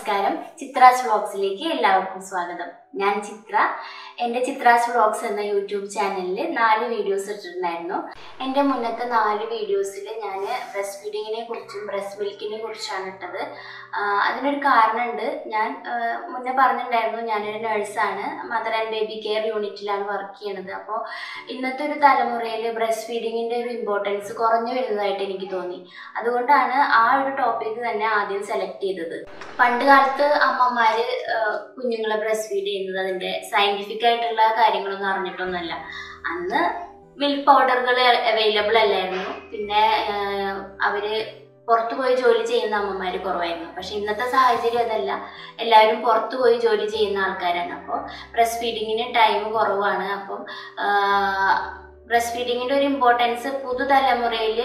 നമസ്കാരം ചിത്രാസ് വ്ളോഗ്സിലേക്ക് എല്ലാവർക്കും സ്വാഗതം ഞാൻ ചിത്ര എൻ്റെ ചിത്രാസ് വ്ളോഗ്സ് എന്ന യൂട്യൂബ് ചാനലിൽ നാല് വീഡിയോസ് ഇട്ടിട്ടുണ്ടായിരുന്നു എൻ്റെ മുന്നത്തെ നാല് വീഡിയോസിൽ ഞാൻ ബ്രസ്റ്റ് ഫീഡിങ്ങിനെ കുറിച്ചും ബ്രസ്റ്റ് മിൽക്കിനെ കുറിച്ചാണ് ഇട്ടത് ആ, അതിനൊരു കാരണമുണ്ട് ഞാൻ ആ, മുന്നേ പറഞ്ഞിട്ടുണ്ടായിരുന്നു ഞാനൊരു നഴ്സാണ് മദർ ആൻഡ് ബേബി കെയർ യൂണിറ്റിലാണ് വർക്ക് ചെയ്യണത് അപ്പോൾ ഇന്നത്തെ ഒരു തലമുറയിൽ ബ്രസ്റ്റ് ഫീഡിങ്ങിൻ്റെ ഒരു ഇമ്പോർട്ടൻസ് കുറഞ്ഞു വരുന്നതായിട്ട് എനിക്ക് തോന്നി അതുകൊണ്ടാണ് ആ ഒരു ടോപ്പിക് തന്നെ ആദ്യം സെലക്ട് ചെയ്തത് പണ്ട് കാലത്ത് അമ്മമാര് ആ, കുഞ്ഞുങ്ങളെ ബ്രസ്റ്റ് ഫീഡ് ചെയ്യുന്നത് അതിന്റെ സയന്റിഫിക് ആയിട്ടുള്ള കാര്യങ്ങളൊന്നും അറിഞ്ഞിട്ടൊന്നുമല്ല അന്ന് മിൽക്ക് പൗഡറുകൾ അവൈലബിൾ അല്ലായിരുന്നു പിന്നെ ആ, അവര് പുറത്തു പോയി ജോലി ചെയ്യുന്ന അമ്മമാര് കുറവായിരുന്നു പക്ഷെ ഇന്നത്തെ സാഹചര്യം അതല്ല എല്ലാവരും പുറത്തു പോയി ജോലി ചെയ്യുന്ന ആൾക്കാരാണ് അപ്പോൾ ബ്രസ്റ്റ് ഫീഡിങ്ങിന് ടൈം കുറവാണ് അപ്പം ബ്രസ്റ്റ് ഫീഡിങ്ങിന്റെ ഒരു ഇമ്പോർട്ടൻസ് പുതുതലമുറയിൽ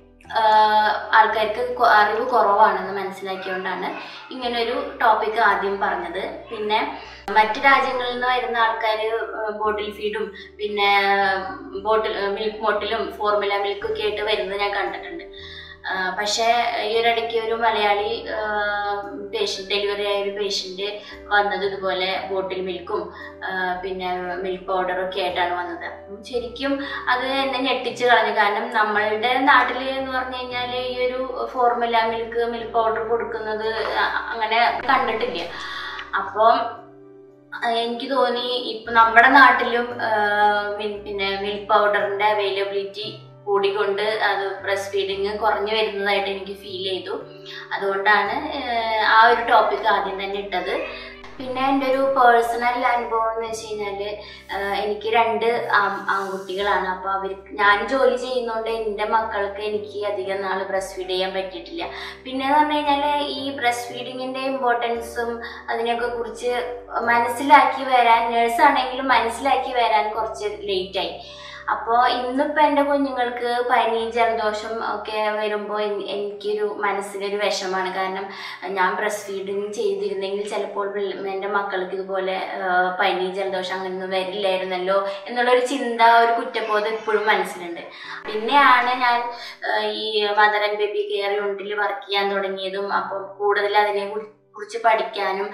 ആൾക്കാർക്ക് കൊ- അറിവ് കുറവാണെന്ന് മനസ്സിലാക്കിയോണ്ടാണ് ഇങ്ങനൊരു ടോപ്പിക് ആദ്യം പറഞ്ഞത് പിന്നെ മറ്റു രാജ്യങ്ങളിൽ നിന്ന് വരുന്ന ആൾക്കാർ ബോട്ടിൽ ഫീഡും പിന്നെ ബോട്ടിൽ മിൽക്ക് ബോട്ടിലും ഫോർമുല മിൽക്കും ഒക്കെ ആയിട്ട് വരുന്നത് ഞാൻ കണ്ടിട്ടുണ്ട് ആ, പക്ഷേ ഈ ഒരിടയ്ക്ക് ഒരു മലയാളി പേഷ്യൻ്റ് ഡെലിവറി ആയ ഒരു പേഷ്യൻ്റ് വന്നത് ഇതുപോലെ ബോട്ടിൽ മിൽക്കും ആ, പിന്നെ മിൽക്ക് പൗഡറും ഒക്കെ ആയിട്ടാണ് വന്നത് അപ്പം ശരിക്കും അത് എന്നെ ഞെട്ടിച്ച് കളഞ്ഞു കാരണം നമ്മളുടെ നാട്ടിൽ എന്ന് പറഞ്ഞു കഴിഞ്ഞാൽ ഈ ഒരു ഫോർമുല മിൽക്ക് മിൽക്ക് പൗഡർ കൊടുക്കുന്നത് അ- അങ്ങനെ കണ്ടിട്ടില്ല അപ്പം ആ, എനിക്ക് തോന്നി ഇപ്പൊ നമ്മുടെ നാട്ടിലും ആ, മി- പിന്നെ മിൽക്ക് പൗഡറിന്റെ അവൈലബിലിറ്റി കൂടിക്കൊണ്ട് അത് ബ്രസ്റ്റ് ഫീഡിങ് കുറഞ്ഞു വരുന്നതായിട്ട് എനിക്ക് ഫീൽ ചെയ്തു അതുകൊണ്ടാണ് ആ, ആ ഒരു ടോപ്പിക് ആദ്യം തന്നെ ഇട്ടത് പിന്നെ എൻ്റെ ഒരു പേഴ്സണൽ അനുഭവം എന്ന് വെച്ച് കഴിഞ്ഞാല് ആഹ് എനിക്ക് രണ്ട് ആം- ആൺകുട്ടികളാണ് അപ്പോൾ അവർക്ക് ഞാൻ ജോലി ചെയ്യുന്നതുകൊണ്ട് എൻ്റെ മക്കൾക്ക് എനിക്ക് അധികം നാൾ ബ്രസ്റ്റ് ഫീഡ് ചെയ്യാൻ പറ്റിയിട്ടില്ല പിന്നെ എന്ന് പറഞ്ഞു കഴിഞ്ഞാൽ ഈ ബ്രസ്റ്റ് ഫീഡിങ്ങിൻ്റെ ഇമ്പോർട്ടൻസും അതിനെയൊക്കെ കുറിച്ച് മനസ്സിലാക്കി വരാൻ നേഴ്സാണെങ്കിലും മനസ്സിലാക്കി വരാൻ കുറച്ച് ലേറ്റായി അപ്പോൾ ഇന്നിപ്പോൾ എൻ്റെ കുഞ്ഞുങ്ങൾക്ക് പനി ജലദോഷം ഒക്കെ വരുമ്പോൾ എനിക്കൊരു മനസ്സിനൊരു വിഷമാണ് കാരണം ഞാൻ ബ്രസ്റ്റ് ഫീഡിങ് ചെയ്തിരുന്നെങ്കിൽ ചിലപ്പോൾ പിള്ള- എൻ്റെ മക്കൾക്ക് ഇതുപോലെ ആ, പനി ജലദോഷം അങ്ങനെയൊന്നും വരില്ലായിരുന്നല്ലോ എന്നുള്ളൊരു ചിന്ത ഒരു കുറ്റബോധം ഇപ്പോഴും മനസ്സിലുണ്ട് പിന്നെയാണ് ഞാൻ ആ, ഈ മദർ ആൻഡ് ബേബി കെയർ യൂണിറ്റിൽ വർക്ക് ചെയ്യാൻ തുടങ്ങിയതും അപ്പം കൂടുതൽ അതിനെ കുറി- കുറിച്ച് പഠിക്കാനും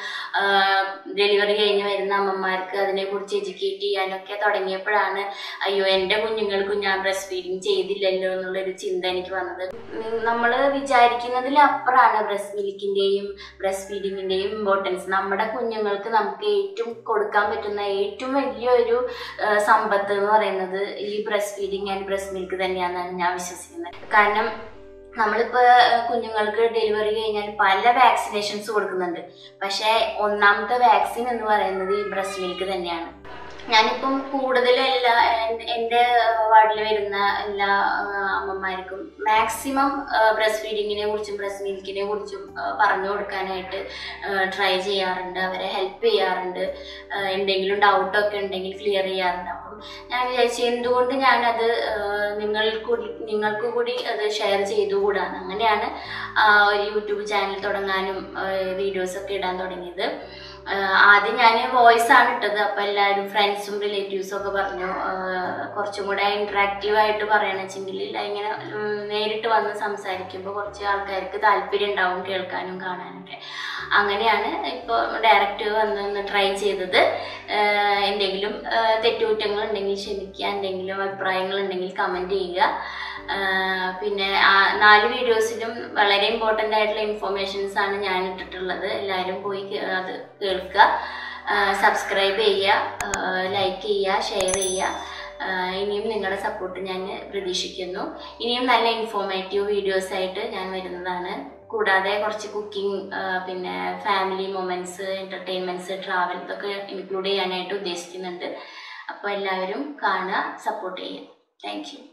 ഡെലിവറി കഴിഞ്ഞ് വരുന്ന അമ്മമാർക്ക് അതിനെക്കുറിച്ച് എഡ്യൂക്കേറ്റ് ചെയ്യാനൊക്കെ തുടങ്ങിയപ്പോഴാണ് അയ്യോ എൻ്റെ കുഞ്ഞുങ്ങൾക്കും ഞാൻ ബ്രസ്റ്റ് ഫീഡിങ് ചെയ്തില്ലല്ലോ എന്നുള്ളൊരു ചിന്ത എനിക്ക് വന്നത് നമ്മൾ വിചാരിക്കുന്നതിലപ്പുറമാണ് ബ്രസ്റ്റ് മിൽക്കിൻ്റെയും ബ്രസ്റ്റ് ഫീഡിങ്ങിൻ്റെയും ഇമ്പോർട്ടൻസ് നമ്മുടെ കുഞ്ഞുങ്ങൾക്ക് നമുക്ക് ഏറ്റവും കൊടുക്കാൻ പറ്റുന്ന ഏറ്റവും വലിയൊരു ആ, സമ്പത്ത് എന്ന് പറയുന്നത് ഈ breast feeding and breast milk തന്നെയാണെന്നാണ് ഞാൻ വിശ്വസിക്കുന്നത് കാരണം നമ്മളിപ്പോൾ കുഞ്ഞുങ്ങൾക്ക് ഡെലിവറി കഴിഞ്ഞാൽ പല വാക്സിനേഷൻസ് കൊടുക്കുന്നുണ്ട് പക്ഷേ ഒന്നാമത്തെ വാക്സിൻ എന്ന് പറയുന്നത് ഈ ബ്രസ്റ്റ് മിൽക്ക് തന്നെയാണ് ഞാനിപ്പം കൂടുതലും എല്ലാ എൻ- എൻ്റെ വാർഡിൽ വരുന്ന എല്ലാ ആ, അമ്മമാർക്കും മാക്സിമം ബ്രസ്റ്റ് ഫീഡിങ്ങിനെ കുറിച്ചും ബ്രസ്റ്റ് മിൽക്കിനെ കുറിച്ചും ആ, പറഞ്ഞു കൊടുക്കാനായിട്ട് ട്രൈ ചെയ്യാറുണ്ട് അവരെ ഹെൽപ്പ് ചെയ്യാറുണ്ട് ആ, എന്തെങ്കിലും ഡൗട്ടൊക്കെ ഉണ്ടെങ്കിൽ ക്ലിയർ ചെയ്യാറുണ്ട് അപ്പം ഞാൻ വിചാരിച്ചു എന്തുകൊണ്ട് ഞാനത് ആ, നിങ്ങൾക്ക് കൂടി- നിങ്ങൾക്ക് കൂടി അത് ഷെയർ ചെയ്തുകൂടാന്ന് അങ്ങനെയാണ് ആ, ഒരു യൂട്യൂബ് ചാനൽ തുടങ്ങാനും വീഡിയോസൊക്കെ ഇടാൻ തുടങ്ങിയത് ആ, ആദ്യം ഞാൻ വോയിസ് ആണ് ഇട്ടത് അപ്പോൾ എല്ലാവരും ഫ്രണ്ട്സും റിലേറ്റീവ്സും ഒക്കെ പറഞ്ഞു ആ, കുറച്ചും കൂടെ ഇൻട്രാക്റ്റീവ് ആയിട്ട് പറയണമെച്ചെങ്കിൽ ഇങ്ങനെ ഉം, നേരിട്ട് വന്ന് സംസാരിക്കുമ്പോൾ കുറച്ച് ആൾക്കാർക്ക് താല്പര്യം ഉണ്ടാവും കേൾക്കാനും കാണാനൊക്കെ അങ്ങനെയാണ് ഇപ്പോൾ ഡയറക്റ്റ് വന്ന് ഒന്ന് ട്രൈ ചെയ്തത് ആഹ് എന്തെങ്കിലും ആഹ് തെറ്റുകുറ്റങ്ങൾ ഉണ്ടെങ്കിൽ ക്ഷമിക്കുക എന്തെങ്കിലും അഭിപ്രായങ്ങൾ ഉണ്ടെങ്കിൽ കമൻറ്റ് ചെയ്യുക ആഹ് പിന്നെ ആ നാല് വീഡിയോസിലും വളരെ ഇമ്പോർട്ടൻ്റ് ആയിട്ടുള്ള ഇൻഫോർമേഷൻസ് ആണ് ഞാൻ ഇട്ടിട്ടുള്ളത് എല്ലാവരും പോയി കേ- അത് കേൾക്കുക സബ്സ്ക്രൈബ് ചെയ്യുക ലൈക്ക് ചെയ്യുക ഷെയർ ചെയ്യുക ആഹ് ഇനിയും നിങ്ങളുടെ സപ്പോർട്ട് ഞാൻ പ്രതീക്ഷിക്കുന്നു ഇനിയും നല്ല ഇൻഫോർമേറ്റീവ് വീഡിയോസ് ആയിട്ട് ഞാൻ വരുന്നതാണ് കൂടാതെ കുറച്ച് കുക്കിംഗ് പിന്നെ ഫാമിലി മൊമെൻറ്റ്സ് എൻ്റർടൈൻമെൻറ്റ്സ് ട്രാവൽ ഇതൊക്കെ ഇൻക്ലൂഡ് ചെയ്യാനായിട്ട് ഉദ്ദേശിക്കുന്നുണ്ട് അപ്പോൾ എല്ലാവരും കാണുക സപ്പോർട്ട് ചെയ്യുക താങ്ക് യു